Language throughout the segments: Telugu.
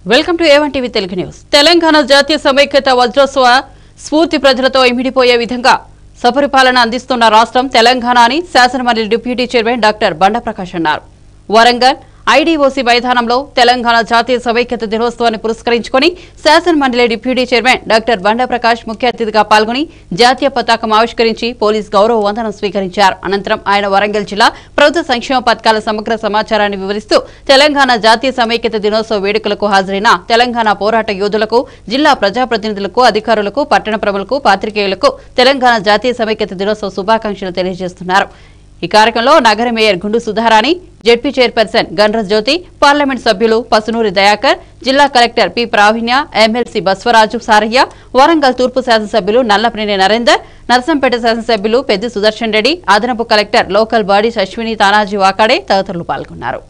Welcome to A one TV Telugu news Telangana జాతీయ సమైక్యత వజ్రోత్సవ స్ఫూర్తి ప్రజలతో ఇమిడిపోయే విధంగా సపరిపాలన అందిస్తున్న రాష్ట్రం తెలంగాణ అని శాసనమండలి డిప్యూటీ చైర్మన్ డాక్టర్ బండప్రకాష్ అన్నారు వరంగల్ ఐడీఓసీ మైదానంలో తెలంగాణ జాతీయ సమైక్యత దినోత్సవాన్ని పురస్కరించుకుని శాసనమండలి డిప్యూటీ చైర్మన్ డాక్టర్ బండప్రకాష్ ముఖ్య అతిథిగా పాల్గొని జాతీయ పతాకం ఆవిష్కరించి పోలీస్ గౌరవ వందనం స్వీకరించారు అనంతరం ఆయన వరంగల్ జిల్లా ప్రభుత్వ సంక్షేమ పథకాల సమగ్ర సమాచారాన్ని వివరిస్తూ తెలంగాణ జాతీయ సమైక్యత దినోత్సవ వేడుకలకు హాజరైన తెలంగాణ పోరాట యోధులకు జిల్లా ప్రజాప్రతినిధులకు అధికారులకు పట్టణ ప్రములకు పాత్రికేయులకు తెలంగాణ జాతీయ సమైక్యత దినోత్సవ శుభాకాంక్షలు తెలియజేస్తున్నారు ఈ కార్యక్రమంలో నగర mayor Gundu Sudharani ZP chairperson గన్రజ్ జ్యోతి పార్లమెంట్ సభ్యులు పసునూరి దయాకర్ జిల్లా collector P Pravinya MLC Baswaraju Saraiah Warangal తూర్పు శాసనసభ్యులు నల్లపనేని నరేందర్ నర్సంపేట శాసనసభ్యులు పెద్ది సుదర్శన్ రెడ్డి అదనపు collector local bodies Ashwini Tanaji Wakade తదితరులు పాల్గొన్నారు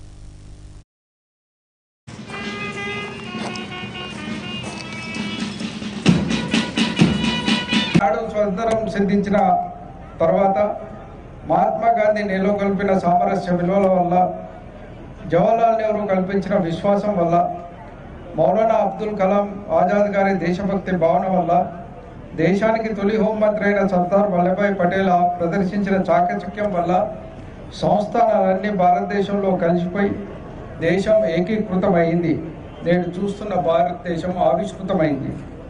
నాడు స్వతంత్రం సిద్ధించిన తర్వాత మహాత్మా గాంధీ నెలకొల్పిన సామరస్య విలువల వల్ల జవహర్లాల్ నెహ్రూ కల్పించిన విశ్వాసం వల్ల మౌలానా అబ్దుల్ కలాం ఆజాద్ గారి దేశభక్తి భావన వల్ల దేశానికి తొలి హోంమంత్రి అయిన సర్దార్ వల్లభాయ్ పటేల్ ఆ ప్రదర్శించిన చాకచక్యం వల్ల సంస్థానాలన్నీ భారతదేశంలో కలిసిపోయి దేశం ఏకీకృతమైంది నేడు చూస్తున్న భారతదేశం ఆవిష్కృతమైంది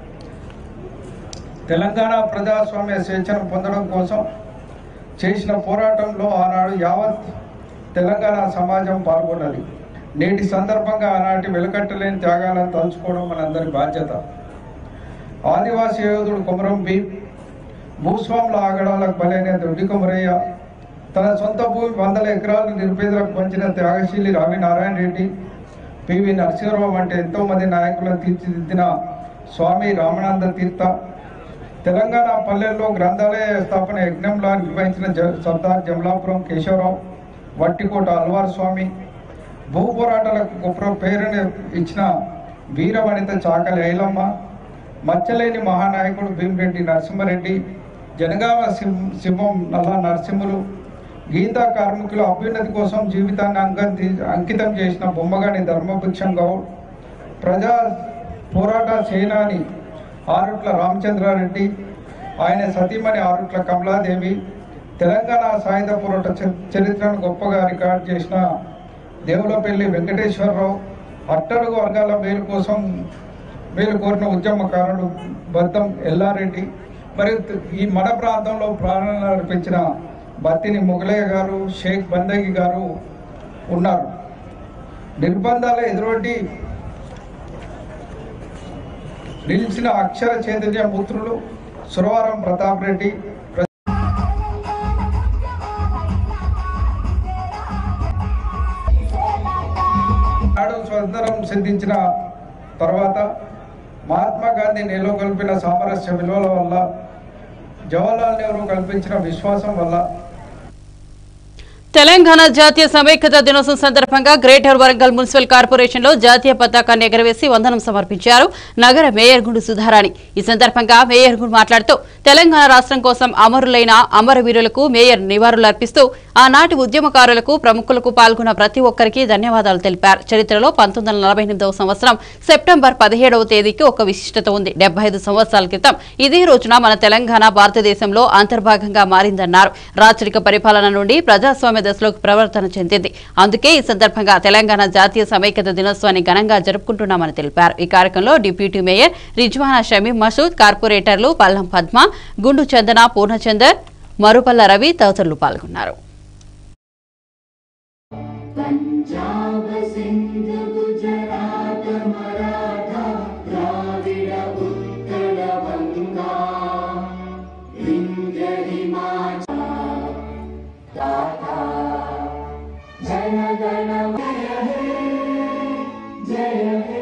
తెలంగాణ ప్రజాస్వామ్య స్వేచ్ఛను పొందడం కోసం చేసిన పోరాటంలో ఆనాడు యావత్ తెలంగాణ సమాజం పాల్గొన్నది నేటి సందర్భంగా ఆనాటి వెలకట్టలేని త్యాగాలను తలుచుకోవడం మనందరి బాధ్యత ఆదివాసీ యోధుడు కొమరం భీమ్ భూస్వాముల ఆగడాలకు బలైన దొడ్డి కొమరయ్య తన సొంత భూమి వందల ఎకరాలు నిరుపేదలకు పంచిన త్యాగశీలి రావి నారాయణ రెడ్డి పివి నరసింహరావు వంటి ఎంతో మంది నాయకులను తీర్చిదిద్దిన స్వామి రామానంద తీర్థ తెలంగాణ పల్లెల్లో గ్రంథాలయ స్థాపన యజ్ఞంలా నిర్వహించిన జ- సర్దార్ జమలాపురం కేశవరావు వట్టికోట అల్వార్ స్వామి భూ పోరాటాలకు గొప్ప పేరుని ఇచ్చిన వీర వనిత చాకలి ఐలమ్మ మచ్చలేని మహానాయకుడు భీమిరెడ్డి నరసింహారెడ్డి జనగామ సింహ సింహం నల్ల నరసింహులు గీతా కార్మికుల అభ్యున్నతి కోసం జీవితాన్ని అంగతి అంకితం చేసిన బొమ్మగాని ధర్మభిక్షం గౌడ్ ప్రజా పోరాట సేనాని ఆరుట్ల రామచంద్రారెడ్డి ఆయన సతీమణి ఆరుట్ల కమలాదేవి తెలంగాణ సాయుధ పోరాట చ- చరిత్రను గొప్పగా రికార్డ్ చేసిన దేవులపల్లి వెంకటేశ్వరరావు అట్టడుగు వర్గాల మేలు కోసం మేలు కోరిన ఉద్యమకారుడు బద్దం ఎల్లారెడ్డి మరియు త- ఈ మన ప్రాంతంలో ప్రాణాలు అర్పించిన బత్తిని మొగలయ్య గారు షేక్ బందగి గారు ఉన్నారు నిర్బంధాల ఎదురొడ్డి నిలిచిన అక్షర చైతన్య పుత్రులు సురవరం ప్రతాప్ రెడ్డి ప్ర- నాడు స్వతంత్రం సిద్ధించిన తర్వాత మహాత్మా గాంధీ నెలకొల్పిన సామరస్య విలువల వల్ల జవహర్లాల్ నెహ్రూ కల్పించిన విశ్వాసం వల్ల తెలంగాణ జాతీయ సమైక్యత దినోత్సవం సందర్భంగా గ్రేటర్ వరంగల్ మున్సిపల్ కార్పొరేషన్ లో జాతీయ పతాకాన్ని ఎగరవేసి వందనం సమర్పించారు నగర మేయర్ గుండు సుధారాణి ఈ సందర్భంగా మేయర్ గుండు మాట్లాడుతూ తెలంగాణ రాష్ట్రం కోసం అమరులైన అమరవీరులకు మేయర్ నివాళులర్పిస్తూ ఆనాటి ఉద్యమకారులకు ప్రముఖులకు పాల్గొన్న ప్రతి ఒక్కరికి ధన్యవాదాలు తెలిపారు చరిత్రలో పంతొమ్మిది వందల నలభై ఎనిమిదవ సంవత్సరం సెప్టెంబర్ పదిహేడవ తేదీకి ఒక విశిష్టత ఉంది డెబ్బై ఐదు సంవత్సరాల క్రితం ఇదే రోజున మన తెలంగాణ భారతదేశంలో అంతర్భాగంగా మారిందన్నారు రాచరిక పరిపాలన నుండి ప్రజాస్వామ్య దశలోకి ప్రవర్తన చెందింది అందుకే ఈ సందర్భంగా తెలంగాణ జాతీయ సమైక్యత దినోత్సవాన్ని ఘనంగా జరుపుకుంటున్నామని తెలిపారు ఈ కార్యక్రమంలో డిప్యూటీ మేయర్ రిజ్వానా షమీం మసూద్ కార్పొరేటర్లు పల్లం పద్మ గుండు చందన పూర్ణచందర్ మరుపల్ల రవి తదితరులు పాల్గొన్నారు पञ्जाब सिन्ध गुजरात मराठा द्राविड उत्कल गङ्गा विन्ध्य हिमाचल दाता जन गण जय हे जय हे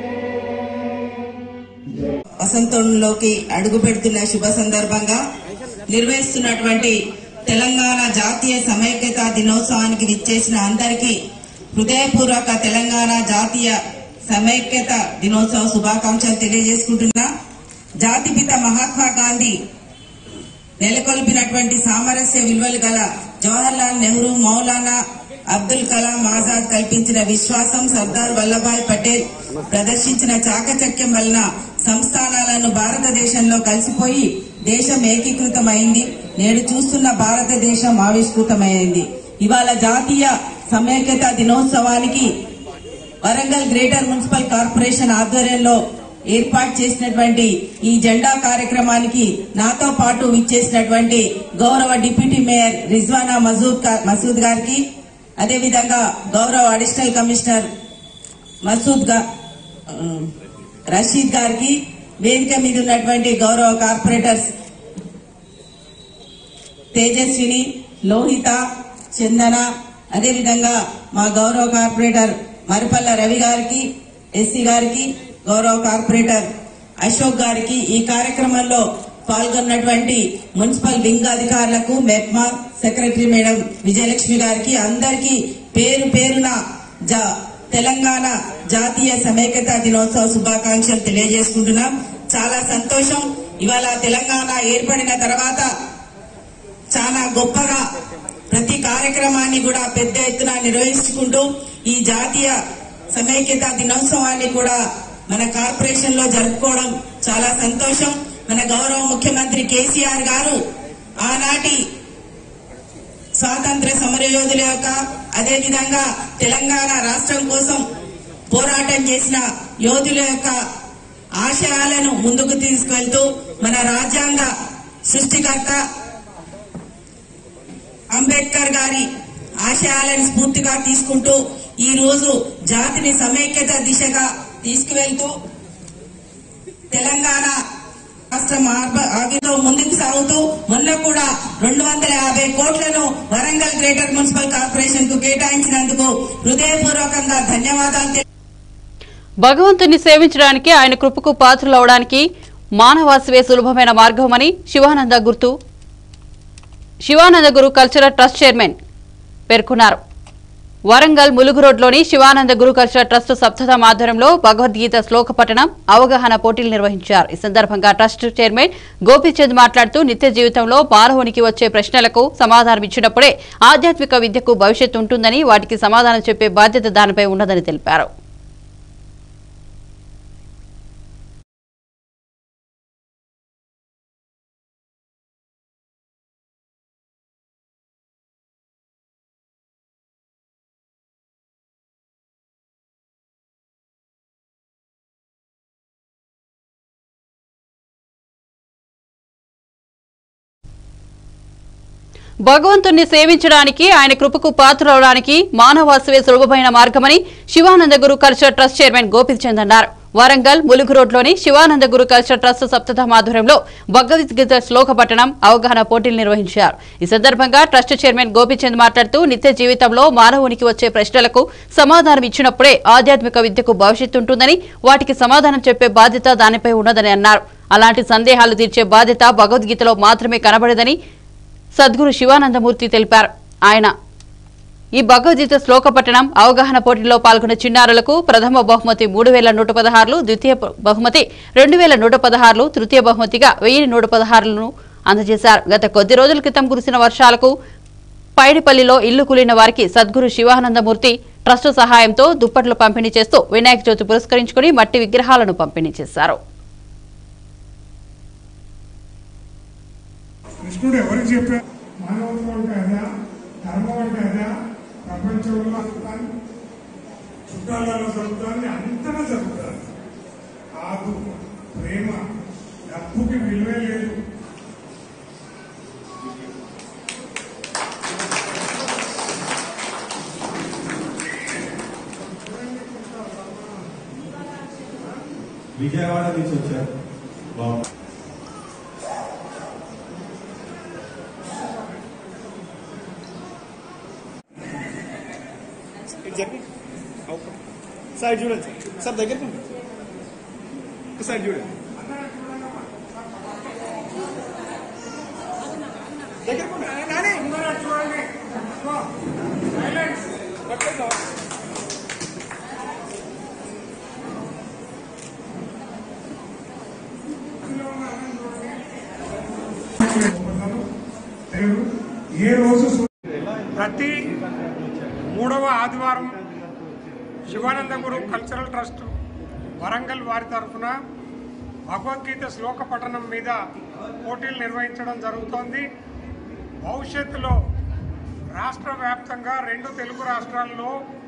వసంతంలోకి అడుగు పెడుతున్న శుభ సందర్భంగా నిర్వహిస్తున్నటువంటి తెలంగాణ జాతీయ సమైక్యత దినోత్సవానికి విచ్చేసిన అందరికీ హృదయపూర్వక తెలంగాణ జాతీయ సమైక్యత దినోత్సవ శుభాకాంక్షలు తెలియజేసుకుంటున్నా జాతిపిత మహాత్మా గాంధీ నెలకొల్పినటువంటి సామరస్య విలువలు గల జవహర్లాల్ నెహ్రూ మౌలానా అబ్దుల్ కలాం ఆజాద్ కల్పించిన విశ్వాసం సర్దార్ వల్లభాయ్ పటేల్ ప్రదర్శించిన చాకచక్యం వలన సంస్థానాలను భారతదేశంలో కలిసిపోయి దేశం ఏకీకృతమైంది నేడు చూస్తున్న భారతదేశం ఆవిష్కృతమైంది ఇవాళ జాతీయ సమైక్యత దినోత్సవానికి వరంగల్ గ్రేటర్ మున్సిపల్ కార్పొరేషన్ ఆధ్వర్యంలో ఏర్పాటు చేసినటువంటి ఈ జెండా కార్యక్రమానికి నాతో పాటు విచ్చేసినటువంటి గౌరవ డిప్యూటీ మేయర్ రిజ్వానా మజూద్ గా- మసూద్ గారికి అదేవిధంగా గౌరవ అడిషనల్ కమిషనర్ మసూద్ గా ఆ, రషీద్ గారికి వేదిక మీద ఉన్నటువంటి గౌరవ కార్పొరేటర్స్ తేజస్విని లోహిత చందన అదేవిధంగా మా గౌరవ కార్పొరేటర్ మరిపల్ల రవి గారికి ఎస్సీ గారికి గౌరవ కార్పొరేటర్ అశోక్ గారికి ఈ కార్యక్రమంలో పాల్గొన్నటువంటి మున్సిపల్ వింగ్ అధికారులకు మెప్మా సెక్రటరీ మేడం విజయలక్ష్మి గారికి అందరికీ పేరు పేరున జా- తెలంగాణ జాతీయ సమైక్యత దినోత్సవ శుభాకాంక్షలు తెలియజేసుకుంటున్నాం చాలా సంతోషం ఇవాళ తెలంగాణ ఏర్పడిన తర్వాత చాలా గొప్పగా ప్రతి కార్యక్రమాన్ని కూడా పెద్ద ఎత్తున నిర్వహించుకుంటూ ఈ జాతీయ సమైక్యత దినోత్సవాన్ని కూడా మన కార్పొరేషన్ లో జరుపుకోవడం చాలా సంతోషం మన గౌరవ ముఖ్యమంత్రి కేసీఆర్ గారు ఆనాటి స్వాతంత్ర సమరయోధుల యొక్క అదేవిధంగా తెలంగాణ రాష్ట్రం కోసం పోరాటం చేసిన యోధుల యొక్క ఆశయాలను ముందుకు తీసుకెళ్తూ మన రాజ్యాంగ సృష్టికర్త అంబేద్కర్ గారి ఆశయాలను స్ఫూర్తిగా తీసుకుంటూ ఈ రోజు జాతిని సమైక్యత దిశగా తీసుకువెళ్తూ తెలంగాణ రాష్ట్ర మార్ప- ఆగితో ముందుకు సాగుతూ మొన్న కూడా రెండు వందల యాభై కోట్లను వరంగల్ గ్రేటర్ మున్సిపల్ కార్పొరేషన్ కు కేటాయించినందుకు హృదయపూర్వకంగా ధన్యవాదాలు తెలి- భగవంతుని సేవించడానికి ఆయన కృపకు పాత్రులవడానికి మానవాశివే సులభమైన మార్గమని శివానంద గుర్తు Shivananda Guru cultural trust chairman పేర్కొన్నారు వరంగల్ ములుగు రోడ్లోని శివానంద గురు కల్చరల్ ట్రస్ట్ సప్తథం ఆధ్వర్యంలో భగవద్గీత శ్లోక పఠనం అవగాహన పోటీలు నిర్వహించారు ఈ సందర్భంగా ట్రస్ట్ చైర్మన్ గోపీచంద్ మాట్లాడుతూ నిత్య జీవితంలో మానవునికి వచ్చే ప్రశ్నలకు సమాధానం ఇచ్చినప్పుడే ఆధ్యాత్మిక విద్యకు భవిష్యత్తు ఉంటుందని వాటికి సమాధానం చెప్పే బాధ్యత దానిపై ఉన్నదని తెలిపారు భగవంతుణ్ణి సేవించడానికి ఆయన కృపకు పాత్రవడానికి మానవాసవే సులభమైన మార్గమని Shivananda Guru culture trust chairman Gopichand అన్నారు వరంగల్ ములుగు రోడ్లోని శివానంద గురు కల్చర్ ట్రస్ట్ సప్తథం ఆధ్వర్యంలో భగవద్గీత శ్లోక పఠనం అవగాహన పోటీలు నిర్వహించారు ఈ సందర్భంగా ట్రస్ట్ చైర్మన్ గోపీచంద్ మాట్లాడుతూ నిత్య జీవితంలో మానవునికి వచ్చే ప్రశ్నలకు సమాధానం ఇచ్చినప్పుడే ఆధ్యాత్మిక విద్యకు భవిష్యత్తు ఉంటుందని వాటికి సమాధానం చెప్పే బాధ్యత దానిపై ఉన్నదని అన్నారు అలాంటి సందేహాలు తీర్చే బాధ్యత భగవద్గీతలో మాత్రమే కనబడదని సద్గురు శివానందమూర్తి తెలిపారు ఆయన ఈ భగవద్గీత శ్లోక పట్టణం అవగాహన పోటీలో పాల్గొన్న చిన్నారులకు ప్రథమ బహుమతి మూడు వేల నూట పదహారులు ద్వితీయ బహుమతి రెండు వేల నూట పదహారులు తృతీయ బహుమతిగా వెయ్యి నూట పదహారులను అందజేశారు గత కొద్ది రోజుల క్రితం కురిసిన వర్షాలకు పైడిపల్లిలో ఇల్లు కూలిన వారికి సద్గురు శివానందమూర్తి ట్రస్టు సహాయంతో దుప్పట్లు పంపిణీ చేస్తూ వినాయక చవితి పురస్కరించుకుని మట్టి విగ్రహాలను పంపిణీ చేశారు కృష్ణుడు ఎవరికి చెప్పారు మానవత్వం అంటే అదా ధర్మం అంటే అదా ప్రపంచంలో అసలు చుట్టాలలో జరుగుతుంది అంతటా జరుగుతుంది కాదు ప్రేమ డబ్బుకి విలువే లేదు విజయవాడ నుంచి వచ్చారు బాగుంది ఇటు జరిగి సైడ్ చూడండి సార్ సార్ దగ్గరికి ఉండండి. ఒక సైడ్ చూడండి దగ్గరకు ఉండండి. నానే పట్టుకో. దేవుడు ఏ రోజు సు- ప్రతి మూడవ ఆదివారం శివానంద గురు కల్చరల్ ట్రస్ట్ వరంగల్ వారి తరఫున భగవద్గీత శ్లోక పఠనం మీద పోటీలు నిర్వహించడం జరుగుతోంది భవిష్యత్తులో రాష్ట్ర వ్యాప్తంగా రెండు తెలుగు రాష్ట్రాల్లో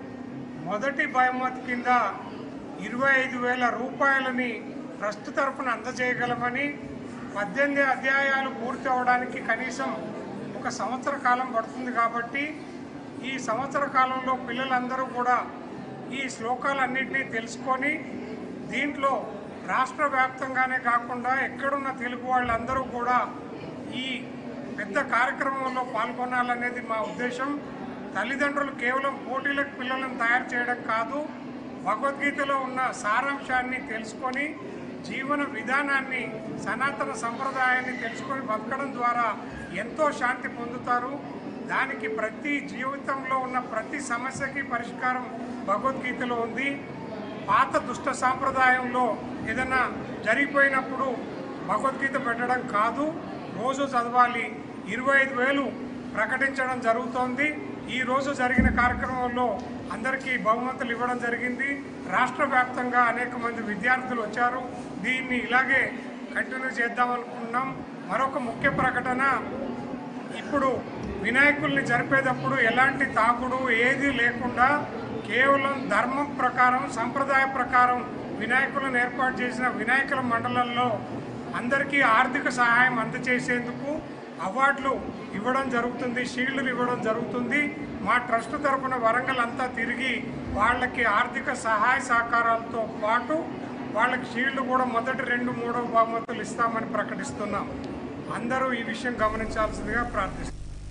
మొదటి బహుమతి కింద ఇరవై ఐదు వేల రూపాయలని ట్రస్ట్ తరఫున అందజేయగలమని పద్దెనిమిది అధ్యాయాలు పూర్తి అవడానికి కనీసం ఒక సంవత్సర కాలం పడుతుంది కాబట్టి ఈ సంవత్సర కాలంలో పిల్లలందరూ కూడా ఈ శ్లోకాలన్నింటినీ తెలుసుకొని దీంట్లో రాష్ట్ర వ్యాప్తంగానే కాకుండా ఎక్కడున్న తెలుగు వాళ్ళందరూ కూడా ఈ పెద్ద కార్యక్రమంలో పాల్గొనాలనేది మా ఉద్దేశం తల్లిదండ్రులు కేవలం పోటీలకు పిల్లలను తయారు చేయడం కాదు భగవద్గీతలో ఉన్న సారాంశాన్ని తెలుసుకొని జీవన విధానాన్ని సనాతన సంప్రదాయాన్ని తెలుసుకొని బతకడం ద్వారా ఎంతో శాంతి పొందుతారు దానికి ప్రతి జీవితంలో ఉన్న ప్రతి సమస్యకి పరిష్కారం భగవద్గీతలో ఉంది పాత దుష్ట సాంప్రదాయంలో ఏదైనా జరిగిపోయినప్పుడు భగవద్గీత పెట్టడం కాదు రోజు చదవాలి ఇరవై ఐదు వేలు ప్రకటించడం జరుగుతోంది ఈ రోజు జరిగిన కార్యక్రమంలో అందరికీ బహుమతులు ఇవ్వడం జరిగింది రాష్ట్ర వ్యాప్తంగా అనేక మంది విద్యార్థులు వచ్చారు దీన్ని ఇలాగే కంటిన్యూ చేద్దామనుకున్నాం మరొక ముఖ్య ప్రకటన ఇప్పుడు వినాయకుల్ని జరిపేటప్పుడు ఎలాంటి తాకుడు ఏది లేకుండా కేవలం ధర్మం ప్రకారం సంప్రదాయ ప్రకారం వినాయకులను ఏర్పాటు చేసిన వినాయకుల మండలంలో అందరికీ ఆర్థిక సహాయం అందజేసేందుకు అవార్డులు ఇవ్వడం జరుగుతుంది షీల్డ్లు ఇవ్వడం జరుగుతుంది మా ట్రస్ట్ తరపున వరంగల్ అంతా తిరిగి వాళ్ళకి ఆర్థిక సహాయ సహకారాలతో పాటు వాళ్ళకి షీల్డ్ కూడా మొదటి రెండు మూడో బహుమతులు ఇస్తామని ప్రకటిస్తున్నాం అందరూ ఈ విషయం గమనించాల్సిందిగా ప్రార్థిస్తున్నాం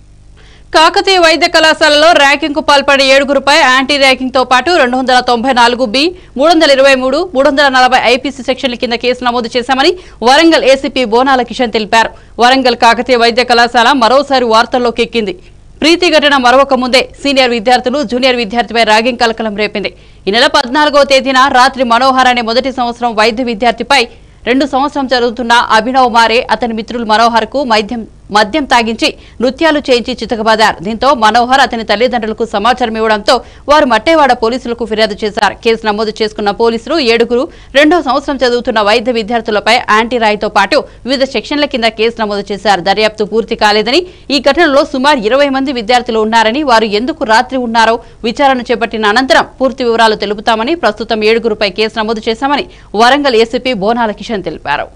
కాకతీయ వైద్య కళాశాలలో ర్యాంకింగ్ కు పాల్పడే ఏడుగురుపై యాంటీ ర్యాంకింగ్ తో పాటు రెండు వందల తొంభై నాలుగు బి మూడు వందల ఇరవై మూడు మూడు వందల నలభై ఐపీసీ సెక్షన్ల కింద కేసు నమోదు చేశామని వరంగల్ ఏసీపీ బోనాల కిషన్ తెలిపారు వరంగల్ కాకతీయ వైద్య కళాశాల మరోసారి వార్తల్లోకి ఎక్కింది ప్రీతి ఘటన మరొక ముందే సీనియర్ విద్యార్థులు జూనియర్ విద్యార్థిపై ర్యాగింగ్ కలకలం రేపింది ఈ నెల పద్నాలుగవ తేదీన రాత్రి మనోహర్ అనే మొదటి సంవత్సరం వైద్య విద్యార్థిపై రెండు సంవత్సరం చదువుతున్న అభినవ్ మారే అతని మిత్రులు మనోహర్ కు మద్యం మద్యం తాగించి నృత్యాలు చేయించి చితకబాదారు దీంతో మనోహర్ అతని తల్లిదండ్రులకు సమాచారం ఇవ్వడంతో వారు మట్టేవాడ పోలీసులకు ఫిర్యాదు చేశారు కేసు నమోదు చేసుకున్న పోలీసులు ఏడుగురు రెండో సంవత్సరం చదువుతున్న వైద్య విద్యార్థులపై యాంటీ రాయితో పాటు వివిధ సెక్షన్ల కింద కేసు నమోదు చేశారు దర్యాప్తు పూర్తి కాలేదని ఈ ఘటనలో సుమారు ఇరవై మంది విద్యార్థులు ఉన్నారని వారు ఎందుకు రాత్రి ఉన్నారో విచారణ చేపట్టిన అనంతరం పూర్తి వివరాలు తెలుపుతామని ప్రస్తుతం ఏడుగురుపై కేసు నమోదు చేశామని వరంగల్ ఏసీపీ బోనాల కిషన్ తెలిపారు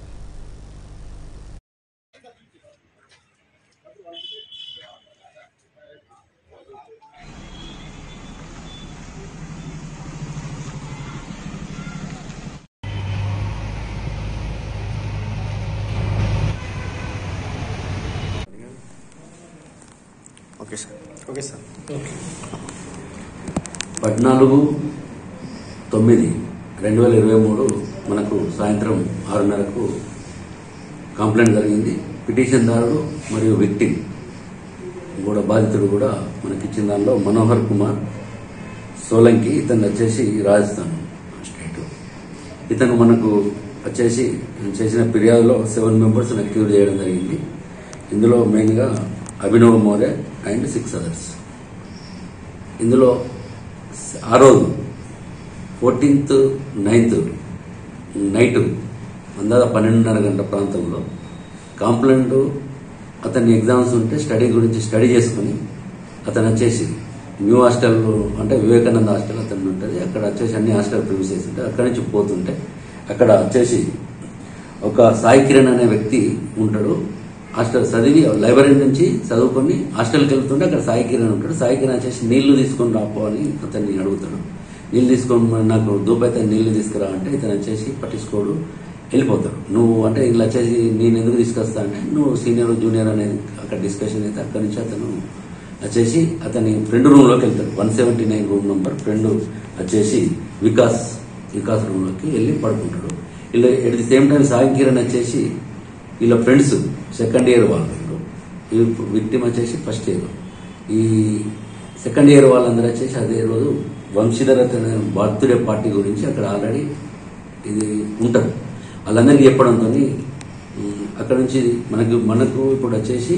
ఓకే సార్ ఓకే సార్ పద్నాలుగు తొమ్మిది రెండు వేల ఇరవై మూడు మనకు సాయంత్రం ఆరున్నరకు కంప్లైంట్ జరిగింది పిటిషన్దారుడు మరియు విక్టిమ్ కూడా బాధితుడు కూడా మనకి ఇచ్చిన దానిలో మనోహర్ కుమార్ సోలంకి ఇతను వచ్చేసి రాజస్థాన్ స్టేట్ ఇతను మనకు వచ్చేసి చేసిన ఫిర్యాదులో సెవెన్ మెంబర్స్ అక్యూర్ చేయడం జరిగింది ఇందులో మెయిన్గా Abhinav More and six others ఇందులో ఆ రోజు ఫోర్టీన్త్ నైన్త్ నైట్ అందాక పన్నెండున్నర గంటల ప్రాంతంలో కాంప్లైంట్ అతని ఎగ్జామ్స్ ఉంటే స్టడీ గురించి స్టడీ చేసుకుని అతను వచ్చేసి న్యూ హాస్టల్ అంటే వివేకానంద హాస్టల్ అతను ఉంటుంది అక్కడ వచ్చేసి అన్ని హాస్టల్ ప్రిమిసెస్ ఉంటాయి అక్కడి నుంచి పోతుంటే అక్కడ వచ్చేసి ఒక సాయి కిరణ్ అనే వ్యక్తి ఉంటాడు హాస్టల్ చదివి లైబ్రరీ నుంచి చదువుకొని హాస్టల్కి వెళ్తుంటే అక్కడ సాయి కిరణ్ ఉంటాడు సాయి కిరణ్ వచ్చేసి నీళ్లు తీసుకొని రాపో అని అతన్ని అడుగుతాడు నీళ్ళు తీసుకొని మరి నాకు దూపైతే నీళ్లు తీసుకురా అంటే ఇతను వచ్చేసి పట్టించుకోడు వెళ్ళిపోతాడు నువ్వు అంటే ఇలా వచ్చేసి నేను ఎందుకు తీసుకొస్తా అంటే నువ్వు సీనియర్ జూనియర్ అనేది అక్కడ డిస్కషన్ అయితే అక్కడి నుంచి అతను వచ్చేసి అతని ఫ్రెండ్ రూమ్లోకి వెళ్తాడు one seventy nine room number friend వచ్చేసి వికాస్ వికాస్ రూమ్లోకి వెళ్ళి పడుకుంటాడు వీళ్ళు at the same time Sai Kiran వచ్చేసి వీళ్ళ ఫ్రెండ్స్ సెకండ్ ఇయర్ వాళ్ళు ఈ విక్టిమ్ వచ్చేసి ఫస్ట్ ఇయర్ ఈ సెకండ్ ఇయర్ వాళ్ళందరూ వచ్చేసి అదే రోజు వంశీధర బర్త్డే పార్టీ గురించి అక్కడ ఆల్రెడీ ఇది ఉంటారు వాళ్ళందరికీ చెప్పడంతో అక్కడ నుంచి మనకు మనకు ఇప్పుడు వచ్చేసి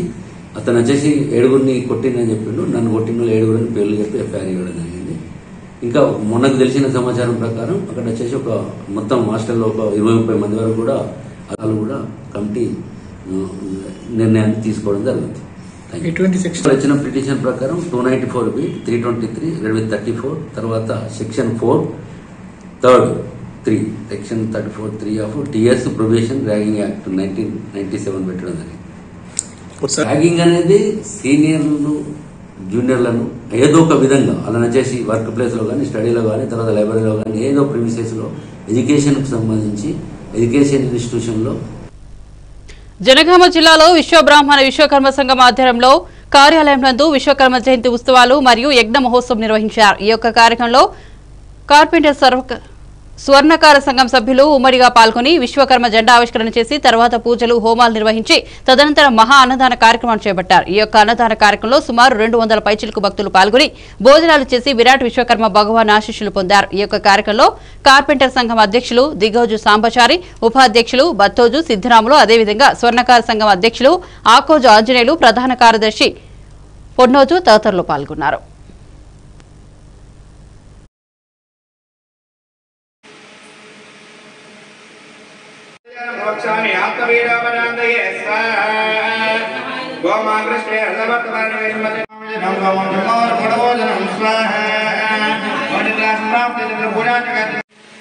అతను వచ్చేసి ఏడుగురిని కొట్టిందని చెప్పిండు నన్ను కొట్టిన వాళ్ళు ఏడుగురిని పేర్లు చెప్పి ఎఫ్ఐఆర్ ఇవ్వడం జరిగింది ఇంకా మొన్నకు తెలిసిన సమాచారం ప్రకారం అక్కడ వచ్చేసి ఒక మొత్తం హాస్టల్లో ఒక ఇరవై ముప్పై మంది వరకు కూడా వాళ్ళు కూడా కమిటీ ఆ, నిర్ణయాన్ని తీసుకోవడం జరుగుతుంది Thank you. ఎటువంటి సెక్షన్ ఇక్కడ వచ్చిన పిటిషన్ ప్రకారం two ninety four B three twenty three రెండు వేల థర్టీ ఫోర్ తర్వాత section four third three section thirty four three of TS probation ragging act nineteen ninety seven పెట్టడం జరిగింది ఒకసారి ర్యాగింగ్ అనేది సీనియర్లు జూనియర్లను ఏదో ఒక విధంగా అలా వచ్చేసి వర్క్ ప్లేస్లో కానీ స్టడీలో కానీ తర్వాత లైబ్రరీలో కానీ ఏదో ప్రిమిసెస్లో ఎడ్యుకేషన్కి సంబంధించి ఎడ్యుకేషన్ ఇన్స్టిట్యూషన్లో జనగామ జిల్లాలో విశ్వబ్రాహ్మణ విశ్వకర్మ సంఘం ఆధ్వర్యంలో కార్యాలయం నందు విశ్వకర్మ జయంతి ఉత్సవాలు మరియు యజ్ఞ మహోత్సవం నిర్వహించారు ఈ యొక్క కార్యక్రమంలో కార్పెంటర్ సర్వ స్వర్ణకార సంఘం సభ్యులు ఉమ్మడిగా పాల్గొని విశ్వకర్మ జెండా ఆవిష్కరణ చేసి తర్వాత పూజలు హోమాలు నిర్వహించి తదనంతరం మహా అన్నదాన కార్యక్రమాన్ని చేపట్టారు ఈ యొక్క అన్నదాన కార్యక్రమంలో సుమారు రెండు వందల పైచిలుకు భక్తులు పాల్గొని భోజనాలు చేసి విరాట్ విశ్వకర్మ భగవాన్ ఆశీస్సులు పొందారు ఈ యొక్క కార్యక్రమంలో కార్పెంటర్ సంఘం అధ్యక్షులు దిగోజు సాంబచారి ఉపాధ్యక్షులు బత్తోజు సిద్ధరాములు అదేవిధంగా స్వర్ణకార సంఘం అధ్యక్షులు ఆకోజు ఆంజనేయులు ప్రధాన కార్యదర్శి పొన్నోజు తదితరులు పాల్గొన్నారు మోక్షామి ఆత్మవీరామనాందయే స్వాహ గోమాకృష్ణే హృదవర్తమానవేశమతే నమో నమో నమోజనం స్వాహ వనిద్రాసం ప్రాప్తి చంద్రపురాజగతి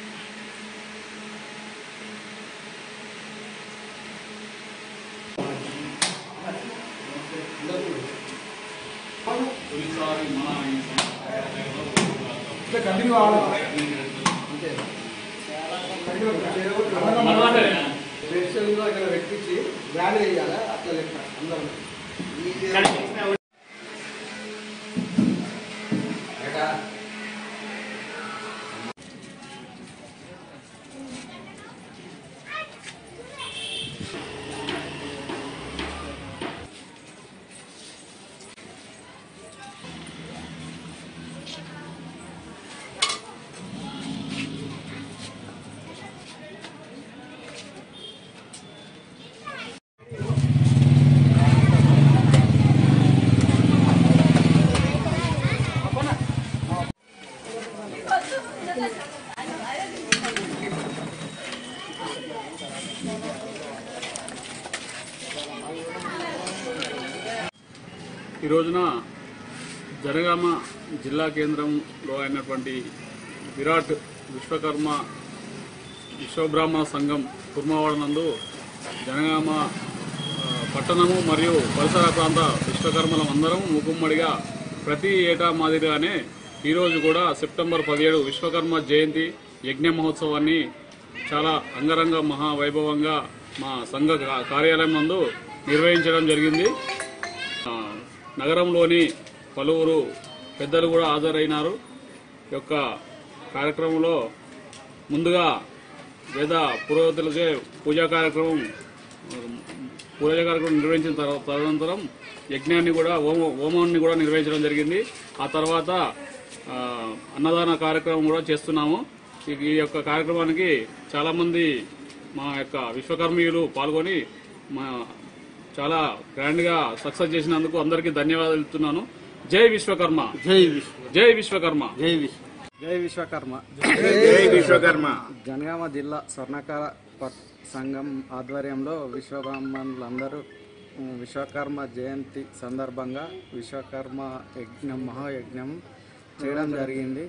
ఈ రోజున జనగామ జిల్లా కేంద్రంలో అయినటువంటి విరాట్ విశ్వకర్మ విశ్వబ్రాహ్మణ సంఘం కుర్మవాడ నందు జనగామ ఆ, పట్టణము మరియు పరిసర ప్రాంత విశ్వకర్మలం అందరం ముకుమ్మడిగా ప్రతి ఏటా మాదిరిగానే ఈరోజు కూడా సెప్టెంబర్ పదిహేడు విశ్వకర్మ జయంతి యజ్ఞ మహోత్సవాన్ని చాలా అంగరంగ మహావైభవంగా మా సంఘ కా- కార్యాలయం నందు నిర్వహించడం జరిగింది ఆ, నగరంలోని పలువురు పెద్దలు కూడా హాజరైనారు ఈ యొక్క కార్యక్రమంలో ముందుగా వేద పురోహితులచే పూజా కార్యక్రమం పూజా కార్యక్రమం నిర్వహించిన తర్వాత తదనంతరం యజ్ఞాన్ని కూడా హోమ హోమాన్ని కూడా నిర్వహించడం జరిగింది ఆ తర్వాత ఆ, అన్నదాన కార్యక్రమం కూడా చేస్తున్నాము ఈ- ఈ యొక్క కార్యక్రమానికి చాలామంది మా యొక్క విశ్వకర్మీయులు పాల్గొని మా చాలా గ్రాండ్ గా సక్సెస్ చేసినందుకు అందరికీ ధన్యవాదాలు ఇస్తున్నాను జై విశ్వకర్మ జై విశ్వ జై విశ్వకర్మ జై విశ్వ జై విశ్వకర్మ జై విశ్వకర్మ జనగామ జిల్లా స్వర్ణకార పట్- సంఘం ఆధ్వర్యంలో విశ్వబ్రాహ్మణులందరూ ఉమ్, విశ్వకర్మ జయంతి సందర్భంగా విశ్వకర్మ యజ్ఞం మహాయజ్ఞం చేయడం జరిగింది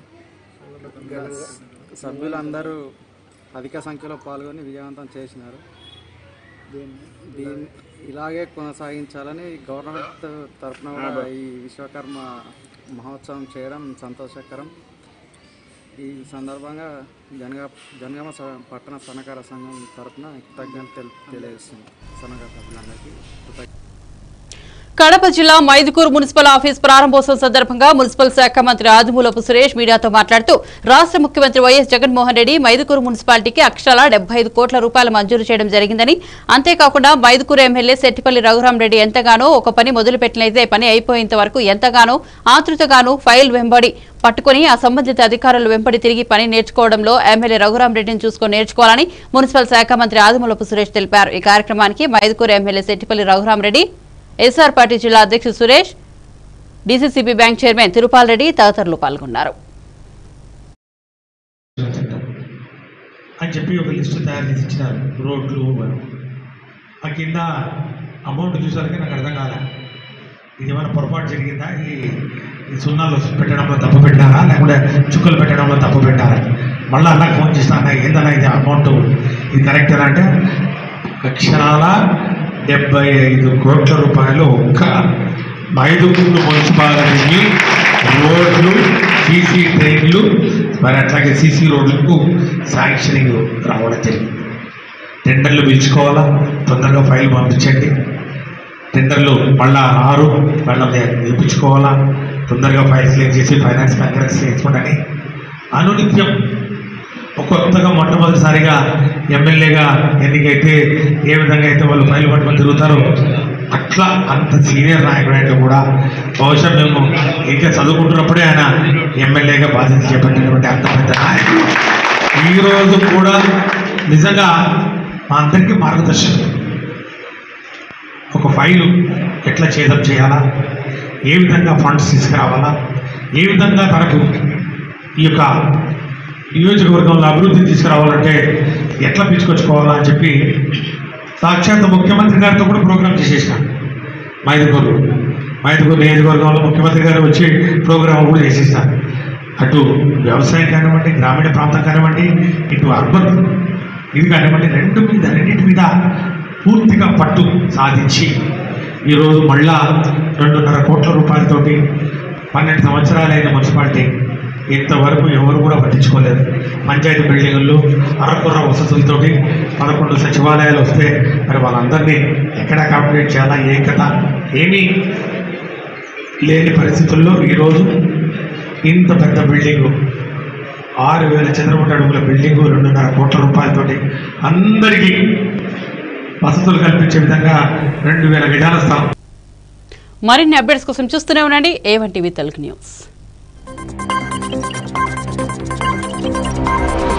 సభ్యులందరూ అధిక సంఖ్యలో పాల్గొని విజయవంతం చేసినారు దీన్ని ఇలాగే కొనసాగించాలని గవర్నమెంట్ తరఫున కూడా ఈ విశ్వకర్మ మహోత్సవం చేయడం సంతోషకరం ఈ సందర్భంగా జనగా జనగామ స- పట్టణ సన్నకార సంఘం తరఫున కృతజ్ఞతలు తెలు- తెలియజేస్తుంది సన్నకార సభ్యులందరికీ కృతజ్ఞత కడప జిల్లా మైదుకూరు మున్సిపల్ ఆఫీస్ ప్రారంభోత్సవం సందర్భంగా మున్సిపల్ శాఖ మంత్రి ఆదిమూలపు సురేష్ మీడియాతో మాట్లాడుతూ రాష్ట్ర ముఖ్యమంత్రి వైఎస్ జగన్మోహన్ రెడ్డి మైదుకూరు మున్సిపాలిటీకి అక్షరాల డెబ్బై ఐదు కోట్ల రూపాయలు మంజూరు చేయడం జరిగిందని అంతేకాకుండా మైదుకూరు ఎమ్మెల్యే సెట్టిపల్లి రఘురామరెడ్డి ఎంతగానో ఒక పని మొదలుపెట్టినైతే పని అయిపోయేంత వరకు ఎంతగానో ఆతృతగానో ఫైల్ వెంబడి పట్టుకుని ఆ సంబంధిత అధికారులు వెంబడి తిరిగి పని నేర్చుకోవడంలో ఎమ్మెల్యే రఘురామరెడ్డిని చూసుకొని నేర్చుకోవాలని మున్సిపల్ శాఖ మంత్రి ఆదిమూలపు సురేష్ తెలిపారు ఈ కార్యక్రమానికి Mydukur MLA Settipalli Raghurama Reddy SR party జిల్లా అధ్యక్షుడు Suresh DCCB bank chairman Tirupal Reddy తదితరులు పాల్గొన్నారు అని చెప్పి ఒక లిస్టు తయారు చేసి ఇచ్చినారు రోడ్లు అని. ఆ కింద అమౌంట్ చూసారికి నాకు అర్థం కాలే ఇది ఏమైనా పొరపాటు జరిగిందా ఈ ఈ సున్నాలు పెట్టడంలో తప్పు పెట్టారా లేకుంటే చుక్కలు పెట్టడంలో తప్పు పెట్టారా మళ్ళీ అన్నకు ఫోన్ చేసిన అన్న ఏందన్నా ఇది అమౌంట్ ఇది కరెక్టేనా అంటే అక్షరాల డెబ్బై ఐదు కోట్ల రూపాయలు ఒక్క మైదుగుండు మున్సిపాలిటీకి రోడ్లు సీసీ ట్రైన్లు మరి అట్లాగే సీసీ రోడ్లకు శాంక్షనింగ్ రావడం జరిగింది టెండర్లు పిలుచుకోవాలా తొందరగా ఫైల్ పంపించండి టెండర్లు మళ్ళా రారు మళ్ళీ వేయించుకోవాలా తొందరగా ఫైల్స్ క్లియర్ చేసి ఫైనాన్స్ బ్యాంకర్స్ చేసుకోండి అనునిత్యం ఒక కొత్తగా మొట్టమొదటిసారిగా ఎమ్మెల్యేగా ఎన్నికైతే ఏ విధంగా అయితే వాళ్ళు ఫైల్ పట్టుకొని తిరుగుతారో అట్లా అంత సీనియర్ నాయకుడు అయితే కూడా బహుశా మేము ఇంకా చదువుకుంటున్నప్పుడే ఆయన ఎమ్మెల్యేగా బాధ్యత చేపట్టినటువంటి అంత పెద్ద నాయకుడు ఈరోజు కూడా నిజంగా మా అందరికీ మార్గదర్శకం ఒక ఫైలు ఎట్లా చేదం చేయాలా ఏ విధంగా ఫండ్స్ తీసుకురావాలా ఏ విధంగా తనకు ఈ యొక్క నియోజకవర్గంలో అభివృద్ధి తీసుకురావాలంటే ఎట్లా పిలుచుకొచ్చుకోవాలా అని చెప్పి సాక్షాత్ ముఖ్యమంత్రి గారితో కూడా ప్రోగ్రామ్ చేసేసినాం మైదుగూరు మైదుగూరు నియోజకవర్గంలో ముఖ్యమంత్రి గారు వచ్చి ప్రోగ్రాం కూడా చేసేస్తారు అటు వ్యవసాయం కానివ్వండి గ్రామీణ ప్రాంతం కానివ్వండి ఇటు అర్బన్ ఇది కానివ్వండి రెండు మీద రెండింటి మీద పూర్తిగా పట్టు సాధించి ఈరోజు మళ్ళా రెండున్నర కోట్ల రూపాయలతోటి పన్నెండు సంవత్సరాలైన మున్సిపాలిటీ ఇంతవరకు ఎవరు కూడా పట్టించుకోలేదు పంచాయతీ బిల్డింగులు అరకుర్ర వసతులతోటి పదకొండు సచివాలయాలు వస్తే మరి వాళ్ళందరినీ ఎక్కడ అకామిడేట్ చేయాలా ఏ కథ ఏమీ లేని పరిస్థితుల్లో ఈరోజు ఇంత పెద్ద బిల్డింగు ఆరు వేల చదరపటి అడుగుల బిల్డింగు రెండున్నర కోట్ల రూపాయలతోటి అందరికీ వసతులు కల్పించే విధంగా రెండు వేల విధాన స్థలం మరిన్ని అప్డేట్స్ కోసం చూస్తూనే ఉండండి ఏవన్ టీవీ తెలుగు న్యూస్